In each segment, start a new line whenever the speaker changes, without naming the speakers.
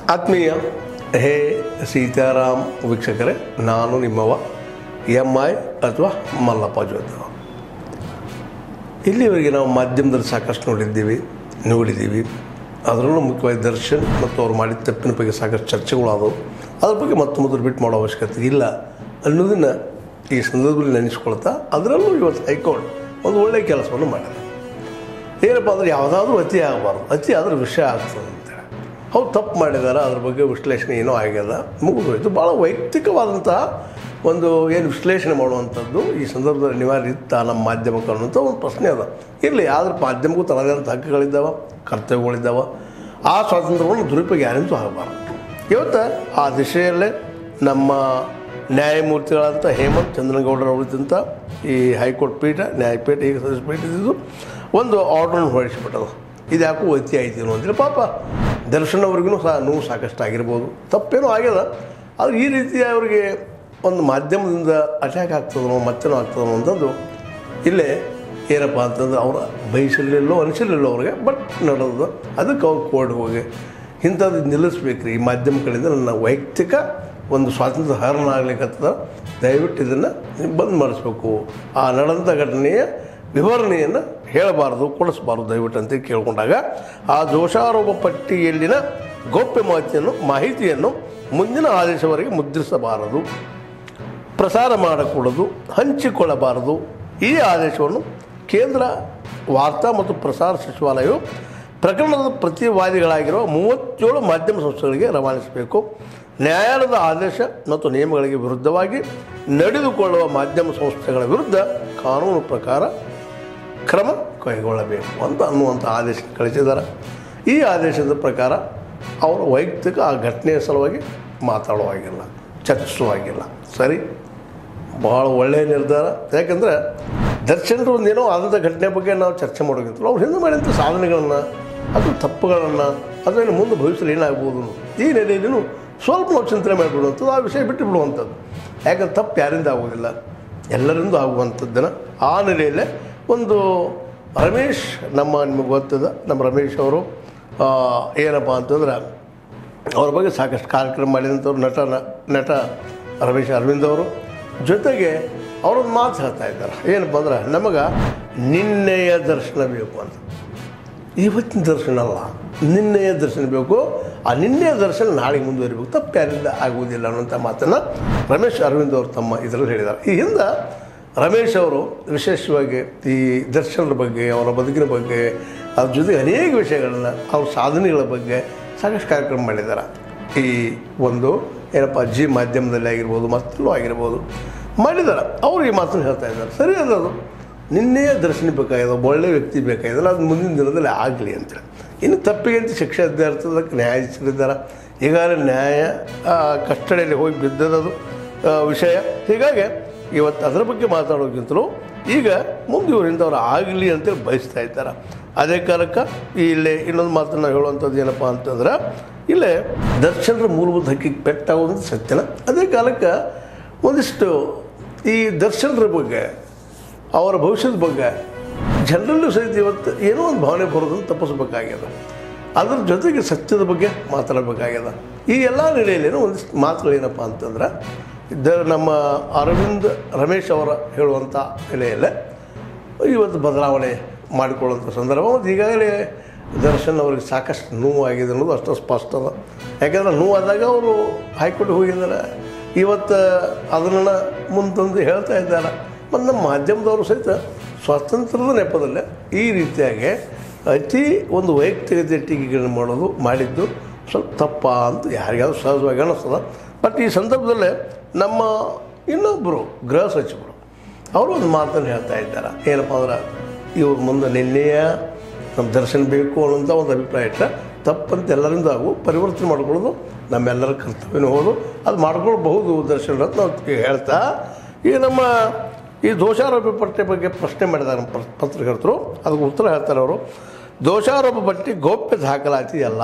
ಆತ್ಮೀಯ ಹೇ ಸೀತಾರಾಮ್ ವೀಕ್ಷಕರೇ ನಾನು ನಿಮ್ಮವ ಎಮ್ ಐ ಅಥವಾ ಮಲ್ಲಪ್ಪ ಜೋತವ ಇಲ್ಲಿವರೆಗೆ ನಾವು ಮಾಧ್ಯಮದಲ್ಲಿ ಸಾಕಷ್ಟು ನೋಡಿದ್ದೀವಿ ನೋಡಿದ್ದೀವಿ ಅದರಲ್ಲೂ ಮುಖ್ಯವಾಗಿ ದರ್ಶನ್ ಮತ್ತು ಅವ್ರು ಮಾಡಿದ ತಪ್ಪಿನ ಬಗ್ಗೆ ಸಾಕಷ್ಟು ಚರ್ಚೆಗಳಾದವು ಅದ್ರ ಬಗ್ಗೆ ಮತ್ತೆ ಮೊದಲು ಬಿಟ್ಟು ಮಾಡೋ ಅವಶ್ಯಕತೆ ಇಲ್ಲ ಅನ್ನೋದನ್ನು ಈ ಸಂದರ್ಭದಲ್ಲಿ ನೆನೆಸ್ಕೊಳ್ತಾ ಅದರಲ್ಲೂ ಇವತ್ತು ಹೈಕೋರ್ಟ್ ಒಂದು ಒಳ್ಳೆಯ ಕೆಲಸವನ್ನು ಮಾಡಿದೆ ಏನಪ್ಪ ಅಂದರೆ ಯಾವುದಾದ್ರೂ ಅತಿ ಆಗಬಾರ್ದು ಅತಿ ಆದ್ರೆ ವಿಷಯ ಆಗ್ತದೆ ಅಂತೇಳಿ ಹೌದು ತಪ್ಪು ಮಾಡಿದ್ದಾರೆ ಅದ್ರ ಬಗ್ಗೆ ವಿಶ್ಲೇಷಣೆ ಏನೋ ಆಗ್ಯದ ಮುಗಿದೋಯ್ತು ಭಾಳ ವೈಯಕ್ತಿಕವಾದಂತಹ ಒಂದು ಏನು ವಿಶ್ಲೇಷಣೆ ಮಾಡುವಂಥದ್ದು ಈ ಸಂದರ್ಭದಲ್ಲಿ ಅನಿವಾರ್ಯ ಇತ್ತ ನಮ್ಮ ಮಾಧ್ಯಮಕ್ಕೆ ಅನ್ನೋಂಥ ಒಂದು ಪ್ರಶ್ನೆ ಅದ ಇರಲಿ ಆದ್ರೆ ಮಾಧ್ಯಮಕ್ಕೂ ತನ್ನದಂಥ ಹಕ್ಕುಗಳಿದ್ದಾವೆ ಕರ್ತವ್ಯಗಳಿದ್ದಾವೆ ಆ ಸ್ವಾತಂತ್ರ್ಯವನ್ನು ದುರುಪಯೋಗ ಯಾರಿಂದೂ ಆಗಬಾರ್ದು ಇವತ್ತು ಆ ದಿಶೆಯಲ್ಲೇ ನಮ್ಮ ನ್ಯಾಯಮೂರ್ತಿಗಳಂತ ಹೇಮಂತ್ ಚಂದ್ರಗೌಡರ ಅವರಿದ್ದಂಥ ಈ ಹೈಕೋರ್ಟ್ ಪೀಠ ನ್ಯಾಯಪೀಠ ಈಗ ಸದಸ್ಯ ಪೀಠ ಇದ್ದಿದ್ದು ಒಂದು ಆರ್ಡ್ರನ್ನು ಹೊರಡಿಸಿಬಿಟ್ಟದು ಇದು ಯಾಕೋ ಒತ್ತಿ ಆಯ್ತೇನೋ ಅಂತೇಳಿ ಪಾಪ ದರ್ಶನ್ ಅವ್ರಿಗೂ ಸಹ ನೋವು ಸಾಕಷ್ಟು ಆಗಿರ್ಬೋದು ತಪ್ಪೇನೋ ಆಗ್ಯದ ಆದರೆ ಈ ರೀತಿ ಅವರಿಗೆ ಒಂದು ಮಾಧ್ಯಮದಿಂದ ಅಟ್ಯಾಕ್ ಆಗ್ತದನೋ ಮತ್ತೇನೋ ಆಗ್ತದನೋ ಅಂತಂದು ಇಲ್ಲೇ ಏನಪ್ಪ ಅಂತಂದ್ರೆ ಅವರ ಬಯಸಲಿಲ್ಲೋ ಅನಿಸಲಿಲ್ಲೋ ಅವ್ರಿಗೆ ಬಟ್ ನಡೆದು ಅದಕ್ಕೆ ಅವ್ರು ಕೋರ್ಟ್ ಹೋಗಿ ಇಂಥದ್ದು ನಿಲ್ಲಿಸ್ಬೇಕ್ರಿ ಈ ಮಾಧ್ಯಮಗಳಿಂದ ನನ್ನ ವೈಯಕ್ತಿಕ ಒಂದು ಸ್ವಾತಂತ್ರ್ಯ ಹರಣ ಆಗ್ಲಿಕ್ಕತ್ತದ ದಯವಿಟ್ಟು ಇದನ್ನು ಬಂದ್ ಮಾಡಿಸ್ಬೇಕು ಆ ನಡೆದಂಥ ಘಟನೆಯ ವಿವರಣೆಯನ್ನು ಹೇಳಬಾರ್ದು ಕೊಡಿಸಬಾರ್ದು ದಯವಿಟ್ಟು ಅಂತ ಕೇಳ್ಕೊಂಡಾಗ ಆ ದೋಷಾರೋಪ ಪಟ್ಟಿಯಲ್ಲಿನ ಗೌಪ್ಯ ಮಾಹಿತಿಯನ್ನು ಮಾಹಿತಿಯನ್ನು ಮುಂದಿನ ಆದೇಶವರೆಗೆ ಮುದ್ರಿಸಬಾರದು ಪ್ರಸಾರ ಮಾಡಕೂಡದು ಹಂಚಿಕೊಳ್ಳಬಾರದು ಈ ಆದೇಶವನ್ನು ಕೇಂದ್ರ ವಾರ್ತಾ ಮತ್ತು ಪ್ರಸಾರ ಸಚಿವಾಲಯವು ಪ್ರಕರಣದ ಪ್ರತಿವಾದಿಗಳಾಗಿರುವ ಮೂವತ್ತೇಳು ಮಾಧ್ಯಮ ಸಂಸ್ಥೆಗಳಿಗೆ ರವಾನಿಸಬೇಕು ನ್ಯಾಯಾಲಯದ ಆದೇಶ ಮತ್ತು ನಿಯಮಗಳಿಗೆ ವಿರುದ್ಧವಾಗಿ ನಡೆದುಕೊಳ್ಳುವ ಮಾಧ್ಯಮ ಸಂಸ್ಥೆಗಳ ವಿರುದ್ಧ ಕಾನೂನು ಪ್ರಕಾರ ಕ್ರಮ ಕೈಗೊಳ್ಳಬೇಕು ಅಂತ ಅನ್ನುವಂಥ ಆದೇಶ ಕಳಿಸಿದ್ದಾರೆ ಈ ಆದೇಶದ ಪ್ರಕಾರ ಅವರ ವೈಯಕ್ತಿಕ ಆ ಘಟನೆಯ ಸಲುವಾಗಿ ಮಾತಾಡುವಾಗಿಲ್ಲ ಚರ್ಚಿಸುವಾಗಿಲ್ಲ ಸರಿ ಭಾಳ ಒಳ್ಳೆಯ ನಿರ್ಧಾರ ಯಾಕಂದರೆ ದರ್ಶನರು ಒಂದೇನೋ ಆದಂಥ ಘಟನೆ ಬಗ್ಗೆ ನಾವು ಚರ್ಚೆ ಮಾಡೋಗಿತ್ತು ಅವ್ರು ಹಿಂದೆ ಮಾಡಿದಂಥ ಸಾಧನೆಗಳನ್ನು ಅದು ತಪ್ಪುಗಳನ್ನು ಅದನ್ನು ಮುಂದೆ ಭವಿಷ್ಯದಲ್ಲಿ ಏನಾಗ್ಬೋದು ಈ ನೆಲೆಯಲ್ಲಿನೂ ಸ್ವಲ್ಪ ನಾವು ಚಿಂತನೆ ಮಾಡಿಬಿಡುವಂಥದ್ದು ಆ ವಿಷಯ ಬಿಟ್ಟು ಬಿಡುವಂಥದ್ದು ಯಾಕಂದ್ರೆ ತಪ್ಪು ಯಾರಿಂದ ಆಗೋದಿಲ್ಲ ಎಲ್ಲರಿಂದ ಆಗುವಂಥದ್ದನ್ನು ಆ ನೆಲೆಯಲ್ಲೇ ಒಂದು ರಮೇಶ್ ನಮ್ಮ ನಿಮಗೆ ಗೊತ್ತದ ನಮ್ಮ ರಮೇಶ್ ಅವರು ಆ, ಏನಪ್ಪ ಅಂತಂದ್ರೆ ಅವ್ರ ಬಗ್ಗೆ ಸಾಕಷ್ಟು ಕಾರ್ಯಕ್ರಮ ಮಾಡಿದಂಥವ್ರು ನಟ ನಟ ರಮೇಶ್ ಅರವಿಂದ್ ಅವರು ಜೊತೆಗೆ ಅವರೊಂದು ಮಾತು ಹೇಳ್ತಾ ಇದ್ದಾರೆ ಏನಪ್ಪ ಅಂದ್ರೆ ನಮಗೆ ನಿನ್ನೆಯ ದರ್ಶನ ಬೇಕು ಅಂತ ಇವತ್ತಿನ ದರ್ಶನ ಅಲ್ಲ ನಿನ್ನೆಯ ದರ್ಶನ ಬೇಕು ಆ ನಿನ್ನೆಯ ದರ್ಶನ ನಾಳೆಗೆ ಮುಂದುವರಿಬೇಕು ತಪ್ಪು ಯಾರಿಂದ ಆಗುವುದಿಲ್ಲ ಅನ್ನೋಂಥ ಮಾತನ್ನು ರಮೇಶ್ ಅರವಿಂದ್ ಅವರು ತಮ್ಮ ಇದರಲ್ಲಿ ಹೇಳಿದ್ದಾರೆ ಈ ಹಿಂದೆ ರಮೇಶ್ ಅವರು ವಿಶೇಷವಾಗಿ ಈ ದರ್ಶನದ ಬಗ್ಗೆ ಅವರ ಬದುಕಿನ ಬಗ್ಗೆ ಅದ್ರ ಜೊತೆಗೆ ಅನೇಕ ವಿಷಯಗಳನ್ನ ಅವ್ರ ಸಾಧನೆಗಳ ಬಗ್ಗೆ ಸಾಕಷ್ಟು ಕಾರ್ಯಕ್ರಮ ಮಾಡಿದ್ದಾರೆ ಈ ಒಂದು ಏನಪ್ಪ ಜಿ ಮಾಧ್ಯಮದಲ್ಲಿ ಆಗಿರ್ಬೋದು ಮತ್ತೆಲ್ಲೂ ಆಗಿರ್ಬೋದು ಮಾಡಿದ್ದಾರೆ ಅವರು ಈ ಮಾತನ್ನು ಹೇಳ್ತಾ ಇದ್ದಾರೆ ಸರಿ ಅದದು ನಿನ್ನೆಯ ದರ್ಶನ ಬೇಕಾಗಿದೆ ಒಬ್ಬ ಒಳ್ಳೆಯ ವ್ಯಕ್ತಿ ಬೇಕಾಗಿದಲ್ಲ ಅದು ಮುಂದಿನ ದಿನದಲ್ಲಿ ಆಗಲಿ ಅಂತೇಳಿ ಇನ್ನು ತಪ್ಪಿಗೆ ಅಂತ ಶಿಕ್ಷೆ ಅಧ್ಯರ್ಥದಕ್ಕೆ ನ್ಯಾಯಾಧೀಶರಿದ್ದಾರೆ ಈಗಾಗಲೇ ನ್ಯಾಯ ಆ, ಕಸ್ಟಡಿಯಲ್ಲಿ ಹೋಗಿ ಬಿದ್ದದದು ಆ, ವಿಷಯ ಹೀಗಾಗಿ ಇವತ್ತು ಅದರ ಬಗ್ಗೆ ಮಾತಾಡೋಕ್ಕಿಂತಲೂ ಈಗ ಮುಂದುವರಿಂದ ಅವ್ರು ಆಗಲಿ ಅಂತೇಳಿ ಬಯಸ್ತಾ ಇದ್ದಾರೆ ಅದೇ ಕಾಲಕ್ಕೆ ಇಲ್ಲಿ ಇನ್ನೊಂದು ಮಾತನ್ನು ನಾವು ಹೇಳುವಂಥದ್ದು ಏನಪ್ಪ ಅಂತಂದ್ರೆ ಇಲ್ಲೇ ದರ್ಶನರ ಮೂಲಭೂತ ಹಕ್ಕಿಗೆ ಪೆಟ್ಟಾಗೋದು ಸತ್ಯನ ಅದೇ ಕಾಲಕ್ಕೆ ಒಂದಿಷ್ಟು ಈ ದರ್ಶನರ ಬಗ್ಗೆ ಅವರ ಭವಿಷ್ಯದ ಬಗ್ಗೆ ಜನರಲ್ಲೂ ಸಹಿತ ಇವತ್ತು ಏನೋ ಒಂದು ಭಾವನೆ ಬರೋದನ್ನು ತಪ್ಪಿಸ್ಬೇಕಾಗ್ಯದ ಅದ್ರ ಜೊತೆಗೆ ಸತ್ಯದ ಬಗ್ಗೆ ಮಾತಾಡಬೇಕಾಗ್ಯದ ಈ ಎಲ್ಲ ನೆಲೆಯಲ್ಲೇನೋ ಒಂದಿಷ್ಟು ಮಾತುಗಳೇನಪ್ಪ ಅಂತಂದ್ರೆ ದ ನಮ್ಮ ಅರವಿಂದ್ ರಮೇಶ್ ಅವರ ಹೇಳುವಂಥ ನೆಲೆಯಲ್ಲೇ ಇವತ್ತು ಬದಲಾವಣೆ ಮಾಡಿಕೊಳ್ಳುವಂಥ ಸಂದರ್ಭ ಮತ್ತು ಈಗಾಗಲೇ ದರ್ಶನ್ ಅವ್ರಿಗೆ ಸಾಕಷ್ಟು ನೋವಾಗಿದೆ ಅನ್ನೋದು ಅಷ್ಟು ಸ್ಪಷ್ಟ ಅದ ಯಾಕಂದ್ರೆ ನೋವಾದಾಗ ಅವರು ಹೈಕೋರ್ಟ್ ಹೋಗಿದ್ದಾರೆ ಇವತ್ತು ಅದನ್ನು ಮುಂತಂದು ಹೇಳ್ತಾ ಇದ್ದಾರೆ ಮತ್ತು ನಮ್ಮ ಮಾಧ್ಯಮದವರು ಸಹಿತ ಸ್ವಾತಂತ್ರ್ಯದ ನೆಪದಲ್ಲೇ ಈ ರೀತಿಯಾಗಿ ಅತಿ ಒಂದು ವೈಯಕ್ತಿಕತೆ ಟೀಕೆಗಳನ್ನು ಮಾಡೋದು ಮಾಡಿದ್ದು ಸ್ವಲ್ಪ ತಪ್ಪ ಅಂತ ಯಾರಿಗಾದ್ರೂ ಸಹಜವಾಗಿ ಅನ್ನಿಸ್ತದ ಬಟ್ ಈ ಸಂದರ್ಭದಲ್ಲೇ ನಮ್ಮ ಇನ್ನೊಬ್ಬರು ಗೃಹ ಸಚಿವರು ಅವರು ಒಂದು ಮಾತನ್ನು ಹೇಳ್ತಾ ಇದ್ದಾರೆ ಏನಪ್ಪ ಅಂದ್ರೆ ಇವ್ರ ಮುಂದೆ ನಿನ್ನೆಯ ನಮ್ಮ ದರ್ಶನ ಬೇಕು ಅನ್ನೋಂಥ ಒಂದು ಅಭಿಪ್ರಾಯ ಇಟ್ಟರೆ ತಪ್ಪಂತ ಎಲ್ಲರಿಂದ ಆಗು ಪರಿವರ್ತನೆ ಮಾಡ್ಕೊಳ್ಳೋದು ನಮ್ಮೆಲ್ಲರ ಕರ್ತವ್ಯನೂ ಹೌದು ಅದು ಮಾಡ್ಕೊಳ್ಬಹುದು ದರ್ಶನ ಅಂತ ನಾವು ಹೇಳ್ತಾ ಈ ನಮ್ಮ ಈ ದೋಷಾರೋಪ ಪಟ್ಟಿ ಬಗ್ಗೆ ಪ್ರಶ್ನೆ ಮಾಡಿದ್ದಾರೆ ನಮ್ಮ ಪತ್ರ- ಪತ್ರಕರ್ತರು ಅದಕ್ಕೆ ಉತ್ತರ ಹೇಳ್ತಾರೆ ಅವರು ದೋಷಾರೋಪ ಪಟ್ಟಿ ಗೌಪ್ಯ ದಾಖಲಾತಿ ಅಲ್ಲ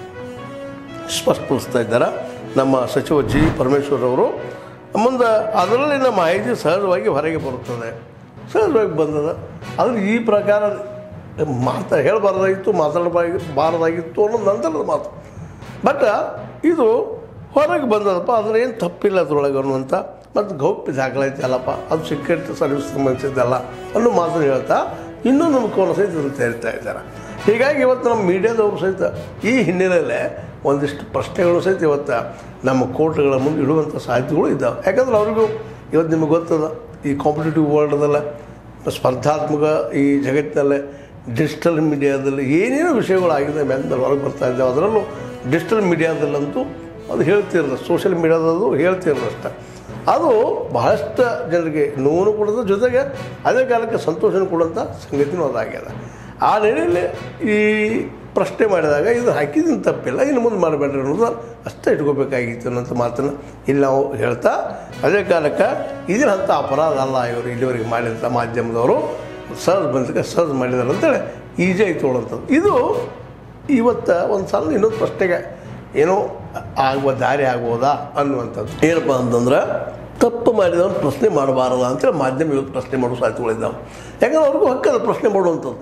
ಸ್ಪಷ್ಟಪಡಿಸ್ತಾ ಇದ್ದಾರೆ ನಮ್ಮ ಸಚಿವ ಜಿ ಪರಮೇಶ್ವರ್ ಅವರು ಮುಂದೆ ಅದರಲ್ಲಿನ ಮಾಹಿತಿ ಸಹಜವಾಗಿ ಹೊರಗೆ ಬರುತ್ತದೆ ಸಹಜವಾಗಿ ಬಂದದ ಆದರೆ ಈ ಪ್ರಕಾರ ಮಾತಾ ಹೇಳಬಾರ್ದಾಗಿತ್ತು ಮಾತಾಡಬಾರ್ದಾಗಿ ಬಾರದಾಗಿತ್ತು ಅನ್ನೋದು ನಂತರದ ಮಾತು ಬಟ್ ಇದು ಹೊರಗೆ ಬಂದದಪ್ಪ ಅದ್ರ ಏನು ತಪ್ಪಿಲ್ಲ ಅದ್ರೊಳಗೆ ಅನ್ನುವಂಥ ಮತ್ತು ಗೌಪ್ಯ ದಾಖಲಾತಿ ಅಲ್ಲಪ್ಪ ಅದು ಸೀಕ್ರೆಟ್ ಸರ್ವಿಸ್ ಸಂಬಂಧಿಸಿದ್ದಲ್ಲ ಅನ್ನೋ ಮಾತನ್ನು ಹೇಳ್ತಾ ಇನ್ನೊಂದು ಮುಖವನ್ನು ಸಹಿತ ಇದನ್ನು ತೆರಿತಾ ಇದ್ದಾರೆ ಹೀಗಾಗಿ ಇವತ್ತು ನಮ್ಮ ಮೀಡಿಯಾದವರು ಸಹಿತ ಈ ಹಿನ್ನೆಲೆಯಲ್ಲೇ ಒಂದಿಷ್ಟು ಪ್ರಶ್ನೆಗಳು ಸಹಿತ ಇವತ್ತು ನಮ್ಮ ಕೋರ್ಟ್ಗಳ ಮುಂದೆ ಇಡುವಂಥ ಸಾಧ್ಯತೆಗಳು ಇದ್ದಾವೆ ಯಾಕಂದ್ರೆ ಅವ್ರಿಗೂ ಇವತ್ತು ನಿಮಗೆ ಗೊತ್ತದ ಈ ಕಾಂಪಿಟೇಟಿವ್ ವರ್ಲ್ಡ್ದಲ್ಲ ಸ್ಪರ್ಧಾತ್ಮಕ ಈ ಜಗತ್ತಿನಲ್ಲೇ ಡಿಜಿಟಲ್ ಮೀಡಿಯಾದಲ್ಲಿ ಏನೇನು ವಿಷಯಗಳಾಗಿದೆ ಮೇಲೆ ಹೊರಗೆ ಬರ್ತಾ ಇದ್ದಾವೆ ಅದರಲ್ಲೂ ಡಿಜಿಟಲ್ ಮೀಡಿಯಾದಲ್ಲಂತೂ ಅದು ಹೇಳ್ತಿರಲ್ಲ ಸೋಷಿಯಲ್ ಮೀಡಿಯಾದಲ್ಲೂ ಹೇಳ್ತಿರಲ್ಲ ಅಷ್ಟೆ ಅದು ಬಹಳಷ್ಟು ಜನರಿಗೆ ನೋವು ಕೊಡೋದ್ರ ಜೊತೆಗೆ ಅದೇ ಕಾಲಕ್ಕೆ ಸಂತೋಷನ ಕೊಡುವಂಥ ಸಂಗತಿನೂ ಅದಾಗ್ಯದ ಆ ನೆಲೆಯಲ್ಲಿ ಈ ಪ್ರಶ್ನೆ ಮಾಡಿದಾಗ ಇದು ಹಾಕಿದ್ದೀನಿ ತಪ್ಪಿಲ್ಲ ಇನ್ನು ಮುಂದೆ ಮಾಡಬೇಡ್ರಿ ಅನ್ನೋದು ಅಷ್ಟೇ ಇಟ್ಕೋಬೇಕಾಗಿತ್ತು ಅನ್ನೋಂಥ ಮಾತನ್ನು ಇಲ್ಲಿ ನಾವು ಹೇಳ್ತಾ ಅದೇ ಕಾಲಕ್ಕೆ ಇದಿನ ಅಂಥ ಅಪರಾಧ ಅಲ್ಲ ಇವರು ಇಲ್ಲಿವರೆಗೆ ಮಾಡಿದಂಥ ಮಾಧ್ಯಮದವರು ಸಹಜ ಬಂದಕ್ಕೆ ಸಹಜ ಮಾಡಿದಾರೆ ಅಂತೇಳಿ ಈಜಿ ಆಯ್ತು ತೊಗೊಳ್ಳೋಂಥದ್ದು ಇದು ಇವತ್ತು ಒಂದು ಸಲ ಇನ್ನೊಂದು ಪ್ರಶ್ನೆಗೆ ಏನೋ ಆಗುವ ದಾರಿ ಆಗ್ಬೋದಾ ಅನ್ನುವಂಥದ್ದು ಏನಪ್ಪ ಅಂತಂದ್ರೆ ತಪ್ಪು ಮಾಡಿದವನು ಪ್ರಶ್ನೆ ಮಾಡಬಾರಲ್ಲ ಅಂತೇಳಿ ಮಾಧ್ಯಮ ಇವತ್ತು ಪ್ರಶ್ನೆ ಮಾಡೋ ಸಾಧ್ಯತೆಗಳಿದ್ದಾವೆ ಯಾಕಂದ್ರೆ ಅವ್ರಿಗೂ ಹಕ್ಕದ ಪ್ರಶ್ನೆ ಮಾಡುವಂಥದ್ದು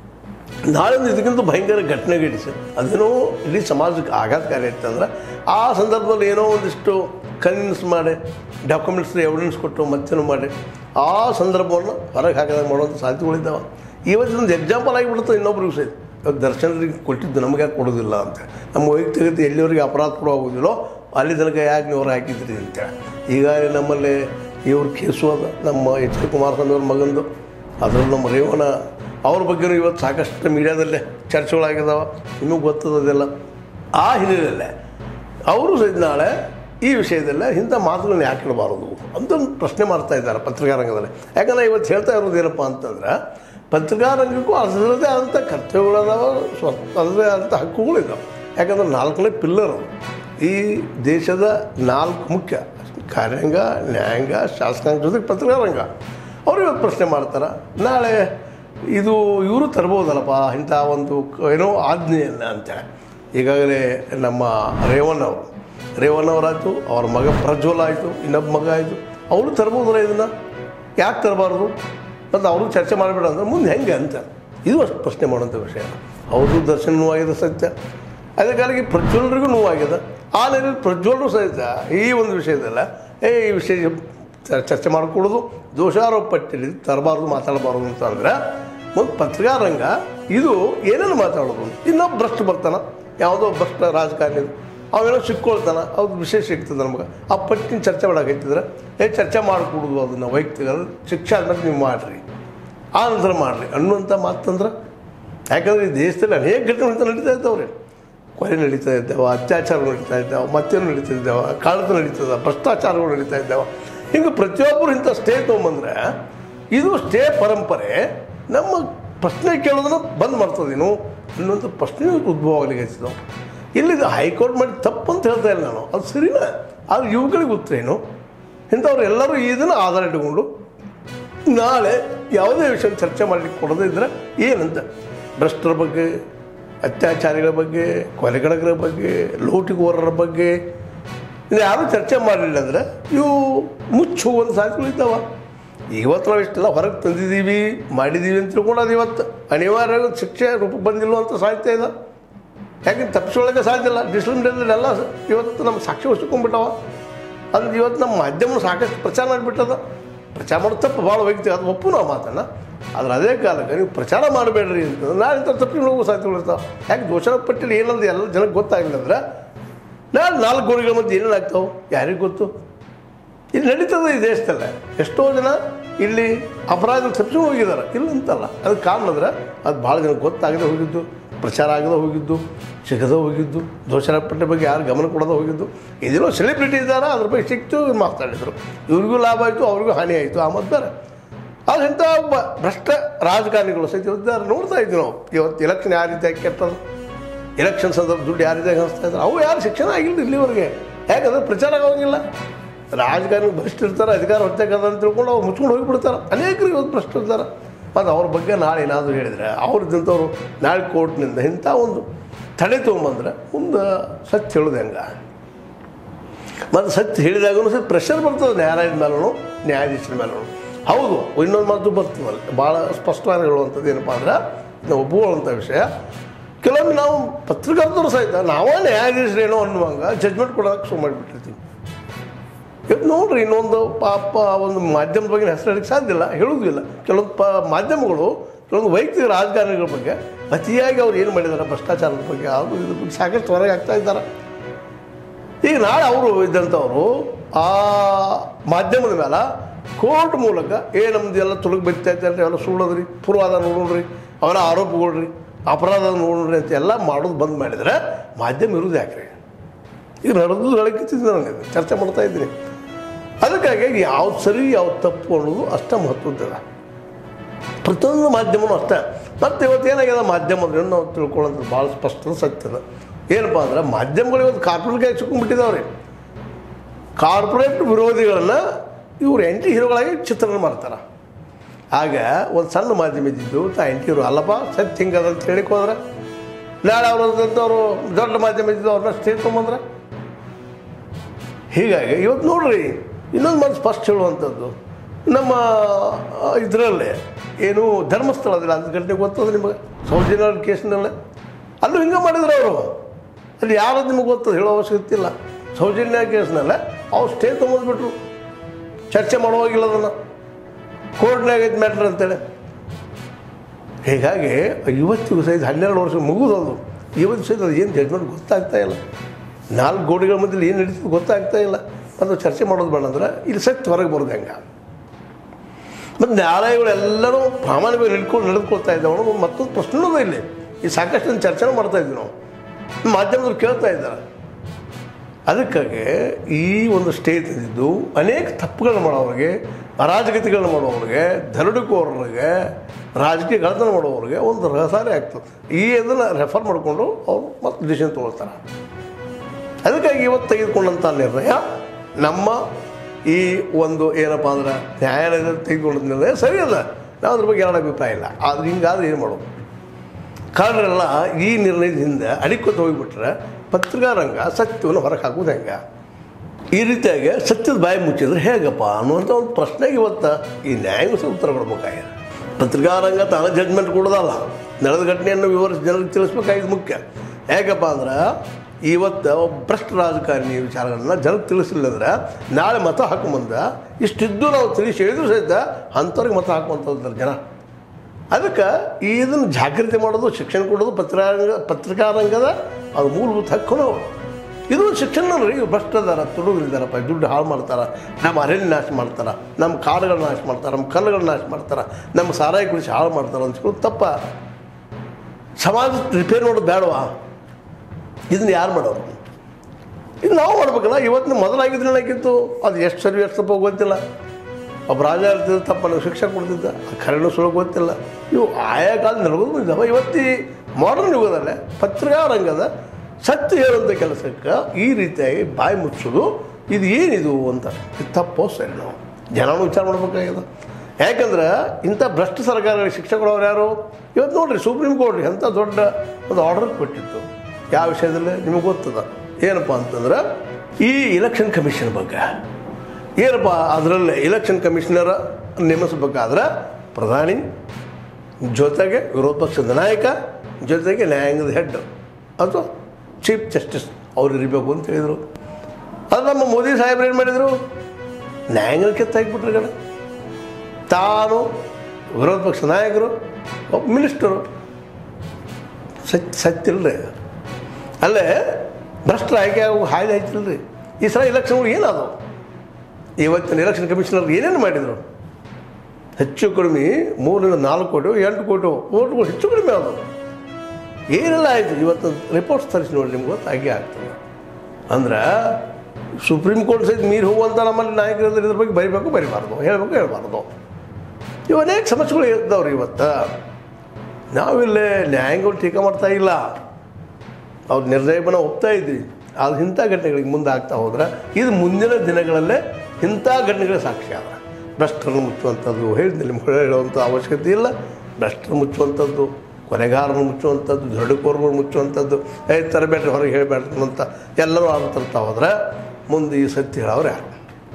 ನಾಳೆ ಇದಕ್ಕಿಂತ ಭಯಂಕರ ಘಟನೆ ಘಟಿಸಿ ಅದೇನೋ ಇಡೀ ಸಮಾಜಕ್ಕೆ ಆಘಾತಕಾರಿ ಇತ್ತಂದ್ರೆ ಆ ಸಂದರ್ಭದಲ್ಲಿ ಏನೋ ಒಂದಿಷ್ಟು ಕನ್ವಿನ್ಸ್ ಮಾಡಿ ಡಾಕ್ಯುಮೆಂಟ್ಸ್ ಎವಿಡೆನ್ಸ್ ಕೊಟ್ಟು ಮತ್ತೇನೋ ಮಾಡಿ ಆ ಸಂದರ್ಭವನ್ನು ಹೊರಗೆ ಹಾಕದಾಗ ಮಾಡುವಂಥ ಸಾಧ್ಯತೆಗಳಿದ್ದಾವೆ ಇವತ್ತಿನೊಂದು ಎಕ್ಸಾಂಪಲ್ ಆಗಿಬಿಡುತ್ತೆ ಇನ್ನೊಬ್ರಿಗೆ ಸಹಿತ ಇವತ್ತು ದರ್ಶನರಿಗೆ ಕೊಟ್ಟಿದ್ದು ನಮಗೆ ಯಾಕೆ ಕೊಡೋದಿಲ್ಲ ಅಂತ ನಮ್ಮ ವೈಯಕ್ತಿಕತೆ ಎಲ್ಲಿವರೆಗೆ ಅಪರಾಧ ಕೂಡ ಆಗೋದಿಲ್ಲೋ ಅಲ್ಲಿ ತನಕ ಯಾಕೆ ನೀವು ಹೊರ ಹಾಕಿದ್ರಿ ಅಂತೇಳಿ ಈಗ ನಮ್ಮಲ್ಲಿ ಇವ್ರ ಕೇಸು ಅದ ನಮ್ಮ ಎಚ್ ಡಿ ಕುಮಾರಸ್ವಾಮಿ ಅವ್ರ ಮಗಂದು ಅದರಲ್ಲೂ ನಮ್ಮ ರೇವಣ ಅವ್ರ ಬಗ್ಗೆನೂ ಇವತ್ತು ಸಾಕಷ್ಟು ಮೀಡಿಯಾದಲ್ಲೇ ಚರ್ಚೆಗಳಾಗಿದ್ದಾವೆ ನಿಮಗೆ ಗೊತ್ತದೆಲ್ಲ ಆ ಹಿನ್ನೆಲೆಯಲ್ಲೇ ಅವರು ಸಹಿತ ನಾಳೆ ಈ ವಿಷಯದಲ್ಲೇ ಇಂಥ ಮಾತುಗಳನ್ನ ಯಾಕೆ ಇಡಬಾರದು ಅಂತ ಒಂದು ಪ್ರಶ್ನೆ ಮಾಡ್ತಾ ಇದ್ದಾರೆ ಪತ್ರಿಕಾ ರಂಗದಲ್ಲಿ ಯಾಕಂದರೆ ಇವತ್ತು ಹೇಳ್ತಾ ಇರೋದು ಏನಪ್ಪ ಅಂತಂದ್ರೆ ಪತ್ರಿಕಾ ರಂಗಕ್ಕೂ ಅದರದೇ ಆದಂಥ ಕರ್ತವ್ಯಗಳದಾವ ಸ್ವ ಅದರದೇ ಆದಂಥ ಹಕ್ಕುಗಳಿದ್ದಾವೆ ಯಾಕಂದ್ರೆ ನಾಲ್ಕನೇ ಪಿಲ್ಲರ್ ಅದು ಈ ದೇಶದ ನಾಲ್ಕು ಮುಖ್ಯ ಕಾರ್ಯಾಂಗ ನ್ಯಾಯಾಂಗ ಶಾಸಕಾಂಗ ಜೊತೆಗೆ ಪತ್ರಿಕಾ ರಂಗ ಅವ್ರು ಇವತ್ತು ಪ್ರಶ್ನೆ ಮಾಡ್ತಾರೆ ನಾಳೆ ಇದು ಇವರು ತರ್ಬೋದಲ್ಲಪ್ಪ ಇಂಥ ಒಂದು ಕ- ಏನೋ ಆಜ್ಞೆಯನ್ನು ಅಂತೇಳಿ ಈಗಾಗಲೇ ನಮ್ಮ ರೇವಣ್ಣ ಅವರು ರೇವಣ್ಣ ಅವರಾಯಿತು ಅವ್ರ ಮಗ ಪ್ರಜ್ವಲ್ ಆಯಿತು ಇನ್ನೊಬ್ಬ ಮಗ ಆಯಿತು ಅವರು ತರ್ಬೋದಲ್ಲ ಇದನ್ನು ಯಾಕೆ ತರಬಾರ್ದು ಮತ್ತು ಅವರು ಚರ್ಚೆ ಮಾಡಬೇಡ ಅಂದ್ರೆ ಮುಂದೆ ಹೆಂಗೆ ಅಂತ ಇದು ಅಷ್ಟು ಪ್ರಶ್ನೆ ಮಾಡುವಂಥ ವಿಷಯ ಅವ್ರದ್ದು ದರ್ಶನ ನೋವಾಗಿದೆ ಸತ್ಯ ಅದೇ ಕಾಲಕ್ಕೆ ಪ್ರಜ್ವಲರಿಗೂ ನೋವಾಗಿದೆ ಆ ನೆಲೆಯಲ್ಲಿ ಪ್ರಜ್ವಲರು ಸಹಿತ ಈ ಒಂದು ವಿಷಯದಲ್ಲ ಏ ಈ ವಿಷಯ ಚ- ಚರ್ಚೆ ಮಾಡಿಕೊಡೋದು ದೋಷಾರೋಪ ಪಟ್ಟಿಯಲ್ಲಿ ತರಬಾರ್ದು ಮಾತಾಡಬಾರ್ದು ಅಂತ ಅಂದ್ರೆ ಒಂದು ಪತ್ರಿಕಾ ರಂಗ ಇದು ಏನೇನು ಮಾತಾಡೋದು ಇನ್ನೊಬ್ಬ ಭ್ರಷ್ಟ ಬರ್ತಾನ ಯಾವುದೋ ಭ್ರಷ್ಟ ರಾಜಕಾರಣಿ ಅವೇನೋ ಸಿಕ್ಕೊಳ್ತಾನ ಅವ್ರದ್ದು ವಿಷಯ ಸಿಗ್ತದೆ ನಮ್ಗೆ ಆ ಪಟ್ಟಿನ ಚರ್ಚೆ ಮಾಡಾಕೈತಿದ್ರೆ ಏ ಚರ್ಚೆ ಮಾಡಿಕೊಡೋದು ಅದನ್ನು ವೈಯಕ್ತಿಕ ಶಿಕ್ಷೆ ಆದ್ಮೇಲೆ ನೀವು ಮಾಡಿರಿ ಆ ನಂತರ ಮಾಡಿರಿ ಅನ್ನುವಂಥ ಮಾತಂದ್ರೆ ಯಾಕಂದ್ರೆ ಈ ದೇಶದಲ್ಲಿ ಅನೇಕ ಘಟನೆಗಳು ನಡೀತಾ ಇದ್ದಾವ್ರಿ ಕೊಲೆ ನಡೀತಾ ಇದ್ದಾವೆ ಅತ್ಯಾಚಾರಗಳು ನಡೀತಾ ಇದ್ದಾವೆ ಮತ್ತೇನು ನಡೀತಾ ಇದ್ದಾವೆ ಕಳ್ಳತ ನಡೀತದೆ ಭ್ರಷ್ಟಾಚಾರಗಳು ನಡೀತಾ ಇದ್ದಾವೆ ಹಿಂಗೆ ಪ್ರತಿಯೊಬ್ಬರು ಇಂಥ ಸ್ಟೇ ತೊಗೊಂಬಂದ್ರೆ ಇದು ಸ್ಟೇ ಪರಂಪರೆ ನಮ್ಮ ಪ್ರಶ್ನೆ ಕೇಳೋದನ್ನ ಬಂದ್ ಮಾಡ್ತದೇನು ಅನ್ನುವಂಥ ಪ್ರಶ್ನೆ ಉದ್ಭವ ಆಗಲಿಕ್ಕೆ ನಾವು ಇಲ್ಲಿ ಹೈಕೋರ್ಟ್ ಮಾಡಿ ತಪ್ಪು ಅಂತ ಹೇಳ್ತಾ ಇಲ್ಲ ನಾನು ಅದು ಸರಿನಾ ಆದ್ರೆ ಇವುಗಳಿಗೆ ಗೊತ್ತೇನು ಇಂಥವ್ರು ಎಲ್ಲರೂ ಇದನ್ನು ಆಧಾರ ಇಟ್ಟುಕೊಂಡು ನಾಳೆ ಯಾವುದೇ ವಿಷಯ ಚರ್ಚೆ ಮಾಡಲಿಕ್ಕೆ ಕೊಡದೇ ಇದ್ದರೆ ಏನಂತ ಭ್ರಷ್ಟರ ಬಗ್ಗೆ ಅತ್ಯಾಚಾರಿಗಳ ಬಗ್ಗೆ ಕೊಲೆಗಡಗರ ಬಗ್ಗೆ ಲೂಟಿಗೋರರ ಬಗ್ಗೆ ಇದು ಯಾರೂ ಚರ್ಚೆ ಮಾಡಲಿಲ್ಲ ಅಂದರೆ ಇವು ಮುಚ್ಚಿ ಹೋಗುವಂಥ ಸಾಧ್ಯತೆಗಳು ಇದ್ದಾವೆ ಇವತ್ತು ನಾವು ಇಷ್ಟೆಲ್ಲ ಹೊರಗೆ ತಂದಿದ್ದೀವಿ ಮಾಡಿದ್ದೀವಿ ಅಂತ ತಿಳ್ಕೊಳ್ಳೋದು ಇವತ್ತು ಅನಿವಾರ್ಯ ಶಿಕ್ಷೆ ರೂಪ ಬಂದಿಲ್ಲ ಅಂತ ಸಾಧ್ಯ ಇದೆ ಯಾಕೆ ತಪ್ಪಿಸೋಳಕ್ಕೆ ಸಾಧ್ಯ ಇಲ್ಲ ಡಿಜಿಟಲ್ ಮೀಡಿಯಾದಲ್ಲಿ ಎಲ್ಲ ಇವತ್ತು ನಮ್ಮ ಸಾಕ್ಷಿ ವಹಿಸ್ಕೊಂಡ್ಬಿಟ್ಟವ ಅಂದ್ರೆ ಇವತ್ತು ನಮ್ಮ ಮಾಧ್ಯಮ ಸಾಕಷ್ಟು ಪ್ರಚಾರ ಮಾಡಿಬಿಟ್ಟದ ಪ್ರಚಾರ ಮಾಡೋದು ತಪ್ಪು ಭಾಳ ವೈಯಕ್ತಿಕ ಅದು ಒಪ್ಪು ನಾವು ಮಾತನ್ನು ಆದ್ರೆ ಅದೇ ಕಾಲಕ್ಕೆ ನೀವು ಪ್ರಚಾರ ಮಾಡಬೇಡ್ರಿ ಅಂತಂದ್ರೆ ನಾಳೆ ಇಂಥ ತಪ್ಪಿನ ಹೋಗೋ ಸಾಧ್ಯತೆಗಳು ಇರ್ತಾವೆ ಯಾಕೆ ದೋಷಣ ಪಟ್ಟಿಯಲ್ಲಿ ಏನಂದ್ರೆ ಎಲ್ಲ ಜನಕ್ಕೆ ಗೊತ್ತಾಗಿಲ್ಲ ಅಂದ್ರೆ ನಾಳೆ ನಾಲ್ಕು ಗೋರಿಗಳ ಮಧ್ಯೆ ಏನೇನು ಆಗ್ತಾವೆ ಯಾರಿಗೆ ಗೊತ್ತು ಇಲ್ಲಿ ನಡೀತದೆ ಈ ದೇಶದಲ್ಲೇ ಎಷ್ಟೋ ಜನ ಇಲ್ಲಿ ಅಪರಾಧ ತಪ್ಪಿಸ್ಕೊಂಡು ಹೋಗಿದ್ದಾರೆ ಇಲ್ಲ ಅಂತಲ್ಲ ಅದಕ್ಕೆ ಕಾರಣ ಅಂದ್ರೆ ಅದು ಭಾಳ ಜನ ಗೊತ್ತಾಗದೆ ಹೋಗಿದ್ದು ಪ್ರಚಾರ ಆಗದೆ ಹೋಗಿದ್ದು ಸಿಗದೆ ಹೋಗಿದ್ದು ದೋಷಣ ಪಟ್ಟ ಬಗ್ಗೆ ಯಾರು ಗಮನ ಕೊಡದೆ ಹೋಗಿದ್ದು ಇದೇನೋ ಸೆಲೆಬ್ರಿಟಿ ಇದ್ದಾರೆ ಅದ್ರ ಬಗ್ಗೆ ಸಿಕ್ತು ಇವ್ರು ಮಾತಾಡಿದರು ಇವ್ರಿಗೂ ಲಾಭ ಆಯಿತು ಅವ್ರಿಗೂ ಹಾನಿ ಆಯಿತು ಆ ಮದ್ದಾರೆ ಆದ್ರೆ ಇಂಥ ಒಬ್ಬ ಭ್ರಷ್ಟ ರಾಜಕಾರಣಿಗಳು ಸಹಿತ ಇದ್ದಾರೆ ನೋಡ್ತಾ ಇದ್ವಿ ನಾವು ಇವತ್ತು ಎಲೆಕ್ಷನ್ ಯಾವ ರೀತಿಯಾಗಿ ಕೆಟ್ಟದು ಎಲೆಕ್ಷನ್ ಸಂದರ್ಭ ದುಡ್ಡು ಯಾವ ರೀತಿಯಾಗಿ ಹಂಚ್ತಾ ಇದ್ದಾರೆ ಅವು ಯಾರು ಶಿಕ್ಷಣ ಆಗಿಲ್ಲ ಇಲ್ಲಿವರೆಗೆ ಯಾಕಂದ್ರೆ ಪ್ರಚಾರ ಆಗೋಂಗಿಲ್ಲ ರಾಜಕಾರಣಿ ಭ್ರಷ್ಟ ಇರ್ತಾರೆ ಅಧಿಕಾರ ಹೊತ್ತಕ್ಕದ ಅಂತ ತಿಳ್ಕೊಂಡು ಅವ್ರು ಮುಚ್ಕೊಂಡು ಹೋಗಿಬಿಡ್ತಾರೆ ಅನೇಕರು ಇವತ್ತು ಭ್ರಷ್ಟ ಇರ್ತಾರೆ ಮತ್ತು ಅವ್ರ ಬಗ್ಗೆ ನಾಳೆ ಏನಾದರೂ ಹೇಳಿದರೆ ಅವ್ರದ್ದಂಥವ್ರು ನಾಳೆ ಕೋರ್ಟ್ನಿಂದ ಇಂಥ ಒಂದು ತಡೆ ತೊಗೊಂಬಂದ್ರೆ ಮುಂದೆ ಸತ್ಯ ಹೇಳೋದು ಹೆಂಗೆ ಮತ್ತು ಸತ್ಯ ಹೇಳಿದಾಗೂ ಸಹ ಪ್ರೆಷರ್ ಬರ್ತದೆ ನ್ಯಾಯಾಲಯದ ಮೇಲೂ ನ್ಯಾಯಾಧೀಶರ ಮೇಲೂ ಹೌದು ಇನ್ನೊಂದು ಮಾತು ಬರ್ತದಲ್ಲ ಭಾಳ ಸ್ಪಷ್ಟವಾಗಿ ಹೇಳುವಂಥದ್ದು ಏನಪ್ಪ ಅಂದ್ರೆ ನಾವು ಒಪ್ಪುವಂಥ ವಿಷಯ ಕೆಲವೊಮ್ಮೆ ನಾವು ಪತ್ರಕರ್ತರು ಸಹಿತ ನಾವೇ ನ್ಯಾಯಾಧೀಶರು ಏನೋ ಅನ್ನುವಂಗ ಜಡ್ಜ್ಮೆಂಟ್ ಕೊಡೋಕೆ ಶುರು ಮಾಡಿಬಿಟ್ಟಿರ್ತೀವಿ ಇವತ್ತು ನೋಡ್ರಿ ಇನ್ನೊಂದು ಪಾಪ ಒಂದು ಮಾಧ್ಯಮದ ಬಗ್ಗೆ ಹೆಸರು ಹೇಳಕ್ಕೆ ಸಾಧ್ಯ ಇಲ್ಲ ಹೇಳೋದು ಇಲ್ಲ ಕೆಲವೊಂದು ಪ ಮಾಧ್ಯಮಗಳು ಕೆಲವೊಂದು ವೈಯಕ್ತಿಕ ರಾಜಕಾರಣಿಗಳ ಬಗ್ಗೆ ಅತಿಯಾಗಿ ಅವ್ರು ಏನು ಮಾಡಿದ್ದಾರೆ ಭ್ರಷ್ಟಾಚಾರದ ಬಗ್ಗೆ ಅದು ಇದ್ರ ಬಗ್ಗೆ ಸಾಕಷ್ಟು ಹೊರಗೆ ಆಗ್ತಾ ಇದ್ದಾರೆ ಈಗ ನಾಳೆ ಅವರು ಇದ್ದಂಥವ್ರು ಆ ಮಾಧ್ಯಮದ ಮೇಲೆ ಕೋರ್ಟ್ ಮೂಲಕ ಏ ನಮ್ದು ಎಲ್ಲ ತುಳುಗ್ ಬೈತೈತೆ ಅಂತ ಎಲ್ಲ ಸುಳ್ಳೋದ್ರಿ ಪೂರ್ವಾದ ನೋಡೋಣ್ರಿ ಅವರ ಆರೋಪಗಳ್ರಿ ಅಪರಾಧ ನೋಡ್ರಿ ಅಂತ ಎಲ್ಲ ಮಾಡೋದು ಬಂದ್ ಮಾಡಿದ್ರೆ ಮಾಧ್ಯಮ ಇರೋದು ಯಾಕ್ರಿ ಈಗ ನಡೆದು ಹೇಳಕ್ಕಿತ್ತಿದ್ದೆ ನನಗೆ ಚರ್ಚೆ ಮಾಡ್ತಾ ಇದ್ದೀನಿ ಅದಕ್ಕಾಗಿ ಯಾವ್ದು ಸರಿ ಯಾವ್ದು ತಪ್ಪು ಅನ್ನೋದು ಅಷ್ಟೇ ಮಹತ್ವದ್ದಿಲ್ಲ ಪ್ರತಿಯೊಂದು ಮಾಧ್ಯಮನೂ ಅಷ್ಟೇ ಮತ್ತು ಇವತ್ತು ಏನಾಗಿದೆ ಮಾಧ್ಯಮದಿಂದ ನಾವು ತಿಳ್ಕೊಳ್ಳೋದು ಭಾಳ ಸ್ಪಷ್ಟ ಸತ್ಯದ ಏನಪ್ಪ ಅಂದ್ರೆ ಮಾಧ್ಯಮಗಳು ಇವತ್ತು ಕಾರ್ಪೊರೇಟ್ಗೆ ಸಿಕ್ಕೊಂಡ್ಬಿಟ್ಟಿದ್ದಾವ್ರಿ ಕಾರ್ಪೊರೇಟ್ ವಿರೋಧಿಗಳನ್ನ ಇವರು ಎಂಟಿ ಹೀರೋಗಳಾಗಿ ಚಿತ್ರಣ ಮಾಡ್ತಾರೆ ಆಗ ಒಂದು ಸಣ್ಣ ಮಾಧ್ಯಮ ಇದ್ದಿದ್ದು ತಾ ಎಂಟಿ ಹೀರೋ ಅಲ್ಲಪ್ಪ ಸತ್ಯ ಹಿಂಗದ ಅಂತ ಹೇಳಿಕ್ ಹೋದ್ರೆ ನಾಳೆ ಅವ್ರದಂಥವ್ರು ದೊಡ್ಡ ಮಾಧ್ಯಮ ಇದ್ದಿದ್ದು ಅವ್ರನ್ನ ಸ್ಟೇಟ್ ತೊಗೊಂಬಂದ್ರೆ ಹೀಗಾಗಿ ಇವತ್ತು ನೋಡ್ರಿ ಇನ್ನೊಂದು ಮಾತು ಸ್ಪಷ್ಟ ಹೇಳುವಂಥದ್ದು ನಮ್ಮ ಇದರಲ್ಲೇ ಏನು ಧರ್ಮಸ್ಥಳದಲ್ಲಿ ಹತ್ತು ಗಂಟೆಗೆ ಗೊತ್ತದ ನಿಮಗೆ ಸೌಜನ್ಯ ಕೇಸ್ನಲ್ಲೇ ಅಲ್ಲೂ ಹಿಂಗೆ ಮಾಡಿದ್ರು ಅವರು ಅಲ್ಲಿ ಯಾರು ನಿಮಗೆ ಗೊತ್ತದ ಹೇಳೋ ಅವಶ್ಯಕತೆ ಇಲ್ಲ ಸೌಜನ್ಯ ಕೇಸ್ನಲ್ಲೇ ಅವ್ರು ಸ್ಟೇ ತೊಗೊಂಡ್ಬಿಟ್ರು ಚರ್ಚೆ ಮಾಡುವಾಗಿಲ್ಲ ಅದನ್ನು ಕೋರ್ಟ್ನಾಗ ಐತೆ ಮ್ಯಾಟ್ರ್ ಅಂತೇಳಿ ಹೀಗಾಗಿ ಇವತ್ತಿಗೂ ಸಹಿತ ಹನ್ನೆರಡು ವರ್ಷ ಮುಗಿದೋದು ಇವತ್ತು ಸಹಿತ ಅದು ಏನು ಜಡ್ಜ್ಮೆಂಟ್ ಗೊತ್ತಾಗ್ತಾ ಇಲ್ಲ ನಾಲ್ಕು ಗೋಡೆಗಳ ಮಧ್ಯೆ ಏನು ನಡೀತದೆ ಗೊತ್ತಾಗ್ತಾ ಇಲ್ಲ ಅದು ಚರ್ಚೆ ಮಾಡೋದು ಬೇಡ ಅಂದ್ರೆ ಇಲ್ಲಿ ಸತ್ಯ ಹೊರಗೆ ಬರೋದು ಹೆಂಗೆ ಮತ್ತು ನ್ಯಾಯಾಲಯಗಳೆಲ್ಲರೂ ಪ್ರಾಮಾಣಿಕವಾಗಿ ನಡ್ಕೊಂಡು ನಡೆದುಕೊಳ್ತಾ ಇದ್ದಾವೆ ಅನ್ನೋದು ಮತ್ತೊಂದು ಪ್ರಶ್ನೆನೂ ಅದ ಇಲ್ಲಿ ಈ ಸಾಕಷ್ಟು ಜನ ಚರ್ಚೆನೂ ಮಾಡ್ತಾ ಇದ್ವಿ ನಾವು ಮಾಧ್ಯಮದವ್ರು ಕೇಳ್ತಾ ಇದ್ದಾರೆ ಅದಕ್ಕಾಗಿ ಈ ಒಂದು ಸ್ಟೇಜ್ ಇದ್ದು ಅನೇಕ ತಪ್ಪುಗಳನ್ನ ಮಾಡೋರಿಗೆ ಅರಾಜಕತೆಗಳನ್ನ ಮಾಡೋರಿಗೆ ದರೋಡೆಕೋರರಿಗೆ ರಾಜಕೀಯ ಗಳತನ ಮಾಡೋರಿಗೆ ಒಂದು ರಹಸಾರಿ ಆಗ್ತದೆ ಈ ಇದನ್ನು ರೆಫರ್ ಮಾಡಿಕೊಂಡು ಅವರು ಮತ್ತೆ ಡಿಸಿಷನ್ ತೊಗೊಳ್ತಾರೆ ಅದಕ್ಕಾಗಿ ಇವತ್ತು ತೆಗೆದುಕೊಂಡಂಥ ನಿರ್ಣಯ ನಮ್ಮ ಈ ಒಂದು ಏನಪ್ಪ ಅಂದ್ರೆ ನ್ಯಾಯಾಲಯದಲ್ಲಿ ತೆಗೆದುಕೊಂಡ ನಿರ್ಣಯ ಸರಿ ಅಲ್ಲ ನಾವು ಅದ್ರ ಬಗ್ಗೆ ಎರಡು ಅಭಿಪ್ರಾಯ ಇಲ್ಲ ಆದ್ರೆ ಹಿಂಗಾದ್ರೆ ಏನು ಮಾಡೋದು ಕಾರಣರೆಲ್ಲ ಈ ನಿರ್ಣಯದಿಂದ ಅಡಿಕೊತ್ತು ಹೋಗಿಬಿಟ್ರೆ ಪತ್ರಿಕಾ ರಂಗ ಸತ್ಯವನ್ನು ಹೊರಗೆ ಹಾಕೋದು ಹೆಂಗೆ ಈ ರೀತಿಯಾಗಿ ಸತ್ಯದ ಬಾಯಿ ಮುಚ್ಚಿದ್ರೆ ಹೇಗಪ್ಪ ಅನ್ನುವಂಥ ಒಂದು ಪ್ರಶ್ನೆಗೆ ಇವತ್ತು ಈ ನ್ಯಾಯಾಂಗ ಉತ್ತರ ಕೊಡ್ಬೇಕಾಗಿದೆ ಪತ್ರಿಕಾ ರಂಗ ತಾನೇ ಜಡ್ಜ್ಮೆಂಟ್ ಕೊಡೋದಲ್ಲ ನಡೆದ ಘಟನೆಯನ್ನು ವಿವರಿಸಿ ಜನರಿಗೆ ತಿಳಿಸ್ಬೇಕಾಗಿದ್ದು ಮುಖ್ಯ ಯಾಕಪ್ಪ ಅಂದ್ರೆ ಇವತ್ತು ಒಬ್ಬ ಭ್ರಷ್ಟ ರಾಜಕಾರಣಿ ವಿಚಾರಗಳನ್ನ ಜನಕ್ಕೆ ತಿಳಿಸಿಲ್ಲ ಅಂದ್ರೆ ನಾಳೆ ಮತ ಹಾಕೊಂಬಂದ ಇಷ್ಟಿದ್ದು ನಾವು ತಿಳಿಸಿ ಹೇಳಿದ್ರು ಸಹಿತ ಅಂಥವ್ರಿಗೆ ಮತ ಹಾಕುವಂಥದ್ದು ಜನ ಅದಕ್ಕೆ ಇದನ್ನು ಜಾಗೃತಿ ಮಾಡೋದು ಶಿಕ್ಷಣ ಕೊಡೋದು ಪತ್ರಿಕಾರಂಗ ಪತ್ರಿಕಾರಂಗದ ಅದು ಮೂಲಭೂತ ಹಕ್ಕು ನಾವು ಇದು ಒಂದು ಶಿಕ್ಷಣ ರೀ ಭ್ರಷ್ಟದಾರ ತುಡುಗಿದ್ದಾರಪ್ಪ ದುಡ್ಡು ಹಾಳು ಮಾಡ್ತಾರೆ ನಮ್ಮ ಅರಣ್ಯ ನಾಶ ಮಾಡ್ತಾರೆ ನಮ್ಮ ಕಾಡುಗಳನ್ನ ನಾಶ ಮಾಡ್ತಾರೆ ನಮ್ಮ ಕಲ್ಲುಗಳನ್ನ ನಾಶ ಮಾಡ್ತಾರೆ ನಮ್ಮ ಸಾರಾಯಿ ಕುಡಿಸಿ ಹಾಳು ಮಾಡ್ತಾರೆ ಅಂತ ಹೇಳೋದು ತಪ್ಪ ಸಮಾಜ ರಿಪೇರ್ ಮಾಡೋದು ಬೇಡವಾ ಇದನ್ನ ಯಾರು ಮಾಡೋರು ಇದು ನಾವು ಮಾಡ್ಬೇಕಲ್ಲ ಇವತ್ತು ಮೊದಲಾಗಿದ್ರೆ ಏನಾಗಿತ್ತು ಅದು ಎಷ್ಟು ಸರಿ ಎಷ್ಟು ತಪ್ಪ ಗೊತ್ತಿಲ್ಲ ಒಬ್ಬ ರಾಜ ಇರ್ತಿದ್ದ ತಪ್ಪ ನನಗೆ ಶಿಕ್ಷೆ ಕೊಡ್ತಿದ್ದ ಕರೆನೂ ಸುಳ್ಳು ಗೊತ್ತಿಲ್ಲ ಇವು ಆಯಾ ಕಾಲ ನಡೆದು ಇದ್ದಾವೆ ಇವತ್ತಿ ಮಾಡರ್ನ್ ಯುಗದಲ್ಲೇ ಪತ್ರಿಕಾ ರಂಗದ ಸತ್ಯ ಹೇಳುವಂಥ ಕೆಲಸಕ್ಕೆ ಈ ರೀತಿಯಾಗಿ ಬಾಯಿ ಮುಚ್ಚೋದು ಇದು ಏನಿದು ಅಂತ ಇದು ತಪ್ಪೋ ಸರಿ ನಾವು ಜನನೂ ವಿಚಾರ ಮಾಡ್ಬೇಕಾಗ್ಯದ ಯಾಕಂದ್ರೆ ಇಂಥ ಭ್ರಷ್ಟ ಸರ್ಕಾರಗಳಿಗೆ ಶಿಕ್ಷೆ ಕೊಡೋರು ಯಾರು ಇವತ್ತು ನೋಡ್ರಿ ಸುಪ್ರೀಂ ಕೋರ್ಟ್ ಎಂಥ ದೊಡ್ಡ ಒಂದು ಆರ್ಡರ್ ಕೊಟ್ಟಿತ್ತು ಯಾವ ವಿಷಯದಲ್ಲಿ ನಿಮಗೆ ಗೊತ್ತದ ಏನಪ್ಪ ಅಂತಂದ್ರೆ ಈ ಇಲೆಕ್ಷನ್ ಕಮಿಷನ್ ಬಗ್ಗೆ ಏನಪ್ಪ ಅದರಲ್ಲೇ ಇಲೆಕ್ಷನ್ ಕಮಿಷನರ್ ನೇಮಿಸಬೇಕಾದ್ರೆ ಪ್ರಧಾನಿ ಜೊತೆಗೆ ವಿರೋಧ ಪಕ್ಷದ ನಾಯಕ ಜೊತೆಗೆ ನ್ಯಾಯಾಂಗದ ಹೆಡ್ ಅಥವಾ ಚೀಫ್ ಜಸ್ಟಿಸ್ ಅವ್ರು ಇರಬೇಕು ಅಂತ ಹೇಳಿದರು ಅದು ನಮ್ಮ ಮೋದಿ ಸಾಹೇಬ್ರು ಏನು ಮಾಡಿದರು ನ್ಯಾಯಾಂಗದ ಕೆತ್ತಾಕ್ಬಿಟ್ರು ಕಡೆ ತಾನು ವಿರೋಧ ಪಕ್ಷ ನಾಯಕರು ಒಬ್ಬ ಮಿನಿಸ್ಟರು ಸತ್ಯ ಸತ್ಯ ಇಲ್ರಿ ಅಲ್ಲೇ ಭ್ರಷ್ಟರ ಆಯ್ಕೆ ಆಗೋ ಹಾಯ್ದು ಆಯ್ತಿಲ್ರಿ ಈ ಸಲ ಇಲೆಕ್ಷನ್ಗಳು ಏನಾದವು ಇವತ್ತಿನ ಎಲೆಕ್ಷನ್ ಕಮಿಷನರ್ ಏನೇನು ಮಾಡಿದರು ಹೆಚ್ಚು ಕಡಿಮೆ ಮೂರರಿಂದ ನಾಲ್ಕು ಕೋಟಿ ಎಂಟು ಕೋಟಿ ಓಟ್ಗಳು ಹೆಚ್ಚು ಕಡಿಮೆ ಆದವು ಏನೆಲ್ಲ ಆಯಿತು ಇವತ್ತು ರಿಪೋರ್ಟ್ಸ್ ತರಿಸಿ ನೋಡಿ ನಿಮ್ಗೆ ಗೊತ್ತಾಗೇ ಆಗ್ತದೆ ಅಂದ್ರೆ ಸುಪ್ರೀಂ ಕೋರ್ಟ್ ಸಹಿತ ಮೀರಿ ಹೋಗುವಂಥ ನಮ್ಮಲ್ಲಿ ನಾಯಕರು ಇದ್ರ ಬಗ್ಗೆ ಬರಿಬೇಕು ಬರಿಬಾರ್ದು ಹೇಳಬೇಕು ಹೇಳ್ಬಾರ್ದು ಇವು ಅನೇಕ ಸಮಸ್ಯೆಗಳು ಇದ್ದಾವ್ರಿ ಇವತ್ತು ನಾವಿಲ್ಲೇ ನ್ಯಾಯಾಂಗಗಳು ಟೀಕೆ ಮಾಡ್ತಾ ಇಲ್ಲ ಅವ್ರ ನಿರ್ಣಯವನ್ನು ಒಪ್ತಾ ಇದ್ವಿ ಅದು ಇಂಥ ಘಟನೆಗಳಿಗೆ ಮುಂದೆ ಆಗ್ತಾ ಹೋದ್ರೆ ಇದು ಮುಂದಿನ ದಿನಗಳಲ್ಲೇ ಇಂಥ ಘಟನೆಗಳ ಸಾಕ್ಷಿ ಆದ ಭ್ರಷ್ಟರನ್ನು ಮುಚ್ಚುವಂಥದ್ದು ಹೇಳಿದ್ದೆ ನಿಮ್ಗೆ ಹೇಳುವಂಥ ಅವಶ್ಯಕತೆ ಇಲ್ಲ ಭ್ರಷ್ಟರು ಮುಚ್ಚುವಂಥದ್ದು ಕೊಲೆಗಾರನ್ನು ಮುಚ್ಚುವಂಥದ್ದು ದೊಡ್ಡಕೋರ್ಗಳು ಮುಚ್ಚುವಂಥದ್ದು ಏ ತರಬೇಡ್ರಿ ಹೊರಗೆ ಹೇಳಬೇಡ್ರಿ ಅಂತ ಎಲ್ಲರೂ ಆಗ್ತಿರ್ತಾ ಹೋದ್ರೆ ಮುಂದೆ ಈ ಸತ್ಯ ಹೇಳೋರು ಯಾರು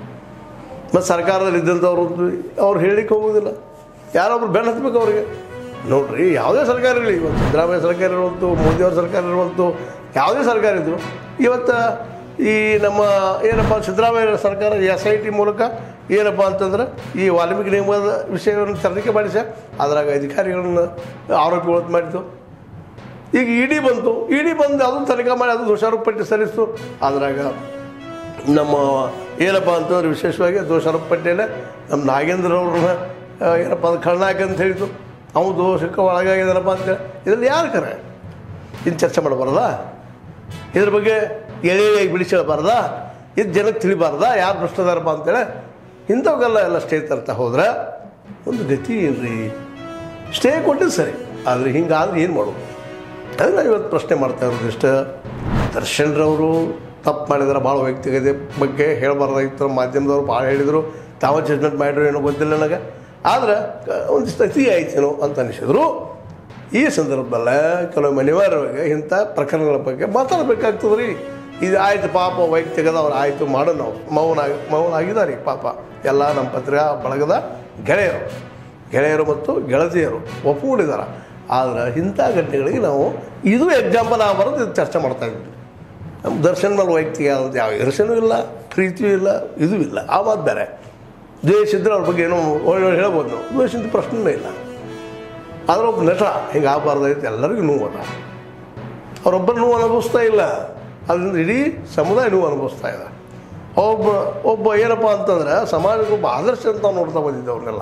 ಮತ್ತು ಸರ್ಕಾರದಲ್ಲಿ ಇದ್ದಂಥವ್ರು ಅವ್ರು ಹೇಳಿಕ್ಕೆ ಹೋಗೋದಿಲ್ಲ ಯಾರೊಬ್ರು ಬೆನ್ನು ಹತ್ಬೇಕು ಅವ್ರಿಗೆ ನೋಡ್ರಿ ಯಾವುದೇ ಸರ್ಕಾರ ಇರಲಿ ಇವತ್ತು ಸಿದ್ದರಾಮಯ್ಯ ಸರ್ಕಾರ ಇರುವಂತು ಮೋದಿಯವ್ರ ಸರ್ಕಾರ ಇರುವಂತು ಯಾವುದೇ ಸರ್ಕಾರ ಇದ್ರು ಇವತ್ತು ಈ ನಮ್ಮ ಏನಪ್ಪ ಸಿದ್ದರಾಮಯ್ಯ ಸರ್ಕಾರ ಎಸ್ ಐ ಟಿ ಮೂಲಕ ಏನಪ್ಪ ಅಂತಂದ್ರೆ ಈ ವಾಲ್ಮೀಕಿ ನಿಗಮದ ವಿಷಯವನ್ನು ತನಿಖೆ ಮಾಡಿಸ ಅದ್ರಾಗ ಅಧಿಕಾರಿಗಳನ್ನ ಆರೋಪಿಗಳು ಮಾಡಿತು ಈಗ ಇಡಿ ಬಂತು ಇಡಿ ಬಂದು ಅದನ್ನು ತನಿಖೆ ಮಾಡಿ ಅದು ದೋಷಾರೋಪ ಪಟ್ಟಿ ಸಲ್ಲಿಸ್ತು ಅದ್ರಾಗ ನಮ್ಮ ಏನಪ್ಪ ಅಂತಂದ್ರೆ ವಿಶೇಷವಾಗಿ ದೋಷಾರೋಪ ಪಟ್ಟಿಯಲ್ಲೇ ನಮ್ಮ ನಾಗೇಂದ್ರ ಅವ್ರನ್ನ ಆ, ಏನಪ್ಪ ಅದು ಖಳನಾಯಕ ಅಂತ ಹೇಳಿತು ಅವನು ದೋಷಕ್ಕೆ ಒಳಗಾಗಿದ್ದಾನಪ್ಪ ಅಂತ ಇದರಲ್ಲಿ ಯಾರು ಕರೆ ಇನ್ನು ಚರ್ಚೆ ಮಾಡಬಾರ್ದಾ ಇದ್ರ ಬಗ್ಗೆ ಎಳೆ ಎಳೆಯಾಗಿ ಬಿಡಿಸಿ ಹೇಳ್ಬಾರ್ದಾ ಇದು ಜನಕ್ಕೆ ತಿಳಿಬಾರ್ದಾ ಯಾರು ಭ್ರಷ್ಟದಾರಪ್ಪ ಅಂತೇಳಿ ಇಂಥವೆಲ್ಲ ಎಲ್ಲ ಸ್ಟೇ ತರ್ತಾ ಹೋದ್ರೆ ಒಂದು ಗತಿ ಇಲ್ರಿ ಸ್ಟೇ ಕೊಟ್ಟಿದ್ದು ಸರಿ ಆದರೆ ಹಿಂಗಾದ್ರೆ ಏನು ಮಾಡೋದು ಅದು ನಾವು ಇವತ್ತು ಪ್ರಶ್ನೆ ಮಾಡ್ತಾ ಇರೋದು ಇಷ್ಟು ದರ್ಶನ್ರವರು ತಪ್ಪು ಮಾಡಿದ್ರೆ ಭಾಳ ವ್ಯಕ್ತಿಗತೆ ಬಗ್ಗೆ ಹೇಳಬಾರ್ದಾಗಿತ್ತು ಮಾಧ್ಯಮದವ್ರು ಭಾಳ ಹೇಳಿದರು ತಾವ ಜಡ್ಜ್ಮೆಂಟ್ ಮಾಡಿದ್ರು ಏನೋ ಗೊತ್ತಿಲ್ಲ ನನಗೆ ಆದ್ರೆ ಕ- ಒಂದಿಷ್ಟು ಅತಿ ಆಯ್ತೇನೋ ಅಂತ ಅನಿಸಿದ್ರು ಈ ಸಂದರ್ಭದಲ್ಲ ಕೆಲವೊಮ್ಮೆ ಅನಿವಾರ್ಯವಾಗಿ ಇಂಥ ಪ್ರಕರಣಗಳ ಬಗ್ಗೆ ಮಾತಾಡಬೇಕಾಗ್ತದೆ ರೀ ಇದು ಆಯ್ತು ಪಾಪ ವೈಯಕ್ತಿಕದ ಅವ್ರು ಆಯಿತು ಮಾಡೋ ನಾವು ಮೌನ ಮೌನ ಆಗಿದ್ದಾರೆ ಪಾಪ ಎಲ್ಲ ನಮ್ಮ ಪತ್ರಿಕಾ ಬಳಗದ ಗೆಳೆಯರು ಗೆಳೆಯರು ಮತ್ತು ಗೆಳತಿಯರು ಒಪ್ಪುಕೊಂಡಿದ್ದಾರೆ ಆದ್ರೆ ಇಂಥ ಘಟನೆಗಳಿಗೆ ನಾವು ಇದು ಎಕ್ಸಾಂಪಲ್ ಆಗಬಾರ್ದು ಇದು ಚರ್ಚೆ ಮಾಡ್ತಾ ಇದ್ವಿ ನಮ್ಮ ದರ್ಶನ್ ಮೇಲೆ ವೈಯಕ್ತಿಕ ಆದಂಥ ಯಾವ ಇರ್ಸನೂ ಇಲ್ಲ ಪ್ರೀತಿಯೂ ಇಲ್ಲ ಇದೂ ಇಲ್ಲ ಆ ಮಾತು ಬೇರೆ ದ್ವೇಷ ಇದ್ರೆ ಅವ್ರ ಬಗ್ಗೆ ಏನೋ ಒಳ್ಳೆ ಒಳ್ಳೆ ಹೇಳ್ಬೋದು ನಾವು ದ್ವೇಷದ ಪ್ರಶ್ನೆನೇ ಇಲ್ಲ ಆದ್ರೆ ಒಬ್ಬ ನಟ ಹಿಂಗೆ ಆಗಬಾರ್ದಾಯ್ತು ಎಲ್ಲರಿಗೂ ನೋವು ಅದ ಅವರೊಬ್ಬರು ನೋವು ಅನುಭವಿಸ್ತಾ ಇಲ್ಲ ಅದರಿಂದ ಇಡೀ ಸಮುದಾಯ ನೋವು ಅನುಭವಿಸ್ತಾ ಇದೆ ಒಬ್ಬ ಒಬ್ಬ ಏನಪ್ಪ ಅಂತಂದ್ರೆ ಸಮಾಜಕ್ಕೆ ಒಬ್ಬ ಆದರ್ಶ ಅಂತ ನೋಡ್ತಾ ಬಂದಿದ್ದೆ ಅವ್ರನ್ನೆಲ್ಲ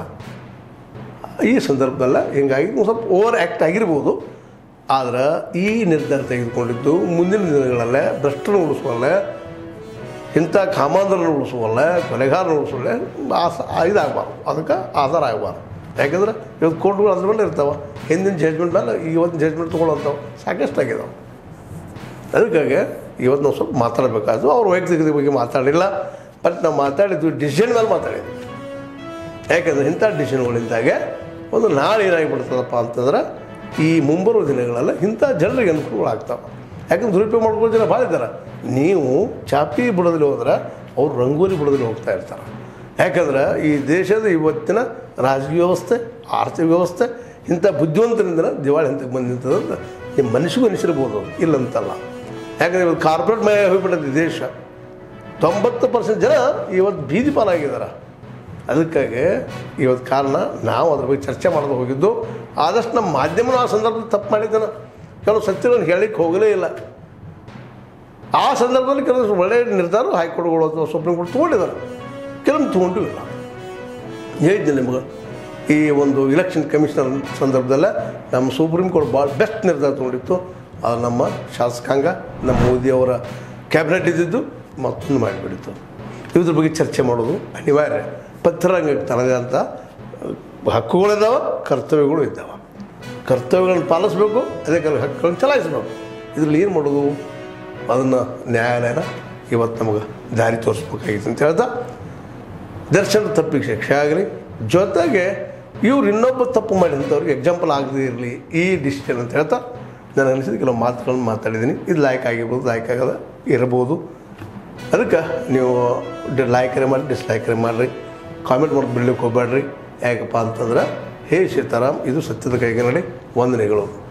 ಈ ಸಂದರ್ಭದಲ್ಲ ಹಿಂಗಾಗಿ ಒಂದು ಸ್ವಲ್ಪ ಓವರ್ ಆ್ಯಕ್ಟ್ ಆಗಿರ್ಬೋದು ಆದ್ರೆ ಈ ನಿರ್ಧಾರ ತೆಗೆದುಕೊಂಡಿದ್ದು ಮುಂದಿನ ದಿನಗಳಲ್ಲೇ ಭ್ರಷ್ಟನ ಉಳಿಸುವಲ್ಲೇ ಇಂಥ ಕಾಮಾಂಧರನ್ನು ಉಳಿಸುವಲ್ಲ ಕೊಲೆಗಾರನ ಉಳಿಸುವಲ್ಲ ಆಸ ಇದಾಗಬಾರ್ದು ಅದಕ್ಕೆ ಆಧಾರ ಆಗಬಾರ್ದು ಯಾಕಂದ್ರೆ ಇವತ್ತು ಕೋರ್ಟ್ಗಳು ಅದ್ರ ಮೇಲೆ ಇರ್ತಾವೆ ಹಿಂದಿನ ಜಜ್ಮೆಂಟ್ ಮೇಲೆ ಇವತ್ತು ಜಜ್ಮೆಂಟ್ ತೊಗೊಳ್ಳೋಂಥವು ಸಾಕಷ್ಟು ಆಗಿದಾವೆ ಅದಕ್ಕಾಗಿ ಇವತ್ತು ನಾವು ಸ್ವಲ್ಪ ಮಾತಾಡಬೇಕಾದ್ರು ಅವ್ರ ವೈಯಕ್ತಿಕತೆ ಬಗ್ಗೆ ಮಾತಾಡಿಲ್ಲ ಬಟ್ ನಾವು ಮಾತಾಡಿದ್ವಿ ಡಿಸಿಷನ್ ಮೇಲೆ ಮಾತಾಡಿದ್ವಿ ಯಾಕಂದ್ರೆ ಇಂಥ ಡಿಸಿಷನ್ಗಳಿಂದಾಗೆ ಒಂದು ನಾಳೆ ಏನಾಗಿಬಿಡ್ತದಪ್ಪ ಅಂತಂದ್ರೆ ಈ ಮುಂಬರುವ ದಿನಗಳಲ್ಲಿ ಇಂಥ ಜನರಿಗೆ ಅನುಕೂಲಗಳಾಗ್ತಾವೆ ಯಾಕಂದ್ರೆ ದುರುಪಯೋಗ ಮಾಡ್ಕೊಳ್ಳೋ ಜನ ಭಾಳ ಇದ್ದಾರೆ ನೀವು ಚಾಪಿ ಬುಡದಲ್ಲಿ ಹೋದ್ರೆ ಅವ್ರು ರಂಗೋಲಿ ಬುಡದಲ್ಲಿ ಹೋಗ್ತಾ ಇರ್ತಾರೆ ಯಾಕಂದ್ರೆ ಈ ದೇಶದ ಇವತ್ತಿನ ರಾಜಕೀಯ ವ್ಯವಸ್ಥೆ ಆರ್ಥಿಕ ವ್ಯವಸ್ಥೆ ಇಂಥ ಬುದ್ಧಿವಂತರಿಂದ ದಿವಾಳಿ ಹಂತಕ್ಕೆ ಬಂದು ನಿಂತದಂತ ನಿಮ್ಮ ಮನಸ್ಸಿಗೂ ಅನಿಸಿರ್ಬೋದು ಇಲ್ಲಂತಲ್ಲ ಯಾಕಂದ್ರೆ ಇವತ್ತು ಕಾರ್ಪೊರೇಟ್ ಮೇ ಹೋಗ್ಬಿಟ್ಟೈತೆ ದೇಶ ತೊಂಬತ್ತು ಪರ್ಸೆಂಟ್ ಜನ ಇವತ್ತು ಬೀದಿ ಪಾಲಾಗಿದ್ದಾರೆ ಅದಕ್ಕಾಗಿ ಇವತ್ತು ಕಾರಣ ನಾವು ಅದ್ರ ಬಗ್ಗೆ ಚರ್ಚೆ ಮಾಡೋದು ಹೋಗಿದ್ದು ಆದಷ್ಟು ನಮ್ಮ ಮಾಧ್ಯಮನ ಆ ಸಂದರ್ಭದಲ್ಲಿ ತಪ್ಪು ಮಾಡಿದ್ದಾನೆ ಕೆಲವು ಸತ್ಯಗಳನ್ನು ಹೇಳಲಿಕ್ಕೆ ಹೋಗಲೇ ಇಲ್ಲ ಆ ಸಂದರ್ಭದಲ್ಲಿ ಕೆಲವು ಒಳ್ಳೆಯ ನಿರ್ಧಾರ ಹೈಕೋರ್ಟ್ಗಳು ಅಥವಾ ಸುಪ್ರೀಂ ಕೋರ್ಟ್ ತೊಗೊಂಡಿದ್ದಾರೆ ಕೆಲವೊಂದು ತೊಗೊಂಡು ಇಲ್ಲ ಹೇಳಿದ್ದೆ ನಿಮಗೆ ಈ ಒಂದು ಇಲೆಕ್ಷನ್ ಕಮಿಷನರ್ ಸಂದರ್ಭದಲ್ಲೇ ನಮ್ಮ ಸುಪ್ರೀಂ ಕೋರ್ಟ್ ಭಾಳ ಬೆಸ್ಟ್ ನಿರ್ಧಾರ ತೊಗೊಂಡಿತ್ತು ಅದು ನಮ್ಮ ಶಾಸಕಾಂಗ ನಮ್ಮ ಮೋದಿಯವರ ಕ್ಯಾಬಿನೆಟ್ ಇದ್ದಿದ್ದು ಮತ್ತೊಂದು ಮಾಡಿಬಿಡಿತ್ತು ಇದ್ರ ಬಗ್ಗೆ ಚರ್ಚೆ ಮಾಡೋದು ಅನಿವಾರ್ಯ ಪತ್ರರಂಗಕ್ಕೆ ತನ್ನದೇ ಅಂತ ಹಕ್ಕುಗಳಿದ್ದಾವೆ ಕರ್ತವ್ಯಗಳು ಇದ್ದಾವೆ ಕರ್ತವ್ಯಗಳನ್ನು ಪಾಲಿಸ್ಬೇಕು ಅದೇ ಕಾಲ ಹಕ್ಕುಗಳನ್ನು ಚಲಾಯಿಸ್ಬೇಕು ಇದರಲ್ಲಿ ಏನು ಮಾಡೋದು ಅದನ್ನು ನ್ಯಾಯಾಲಯನ ಇವತ್ತು ನಮಗೆ ದಾರಿ ತೋರಿಸ್ಬೇಕಾಗಿತ್ತು ಅಂತ ಹೇಳ್ತಾ ದರ್ಶನ ತಪ್ಪಿಗೆ ಶಿಕ್ಷೆ ಆಗಲಿ ಜೊತೆಗೆ ಇವ್ರು ಇನ್ನೊಬ್ಬ ತಪ್ಪು ಮಾಡಿದಂಥವ್ರಿಗೆ ಎಕ್ಸಾಂಪಲ್ ಆಗದೇ ಇರಲಿ ಈ ಡಿಸಿಷನ್ ಅಂತ ಹೇಳ್ತಾ ನಾನು ಅನಿಸಿದ ಕೆಲವು ಮಾತುಗಳನ್ನು ಮಾತಾಡಿದ್ದೀನಿ ಇದು ಲೈಕ್ ಆಗಿರ್ಬೋದು ಲೈಕ್ ಆಗದ ಇರ್ಬೋದು ಅದಕ್ಕೆ ನೀವು ಡಿ ಲೈಕರೇ ಮಾಡಿ ಡಿಸ್ಲೈಕರೇ ಮಾಡಿರಿ ಕಾಮೆಂಟ್ ಮಾಡಿ ಬಿಡ್ಲಿಕ್ಕೆ ಹೋಗ್ಬೇಡ್ರಿ ಯಾಕಪ್ಪ ಅಂತಂದ್ರೆ ಹೇ ಸೀತಾರಾಮ್ ಇದು ಸತ್ಯದ ಕೈಗೆ ನಡಿ ವಂದನೆಗಳು